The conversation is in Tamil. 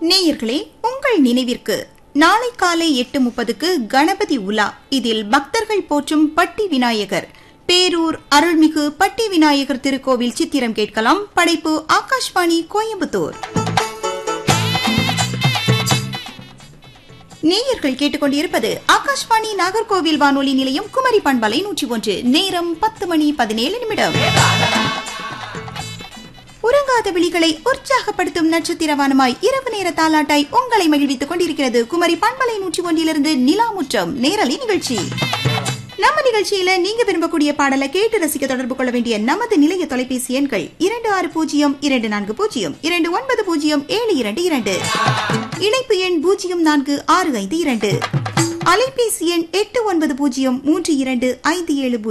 நேயர்களே உங்கள் நினைவிற்கு நாளை காலை எட்டு முப்பதுக்கு கணபதி உலா இதில் பக்தர்கள் போற்றும் பட்டி விநாயகர் பேரூர் அருள்மிகு பட்டி விநாயகர் திருக்கோவில் சித்திரம் கேட்கலாம் படைப்பு ஆகாஷ்வாணி கோயம்புத்தூர் நேயர்கள் கேட்டுக்கொண்டிருப்பது ஆகாஷ்வாணி நாகர்கோவில் வானொலி நிலையம் குமரி பண்பலை நூற்றி ஒன்று நேரம் பத்து மணி பதினேழு நிமிடம் உறங்காத விழிகளை உற்சாகப்படுத்தும் நட்சத்திரவானமாய் இரவு நேர தாலாட்டாய் உங்களை மகிழ்வித்துக் கொண்டிருக்கிறது குமரி பண்பலை நூற்றி ஒன்றிலிருந்து நிலாமுற்றம் நேரலை நிகழ்ச்சி நம்ம நிகழ்ச்சியில நீங்க விரும்பக்கூடிய பாடலை கேட்டு ரசிக்க தொடர்பு கொள்ள வேண்டிய நமது நிலைய தொலைபேசி எண்கள் இரண்டு ஆறு பூஜ்ஜியம் இரண்டு நான்கு பூஜ்ஜியம் இரண்டு ஒன்பது பூஜ்ஜியம் ஏழு இரண்டு இரண்டு இணைப்பு எண் பூஜ்ஜியம் நான்கு ஆறு ஐந்து இரண்டு அலைபேசி எண் எட்டு ஒன்பது பூஜ்ஜியம் மூன்று இரண்டு ஐந்து ஏழு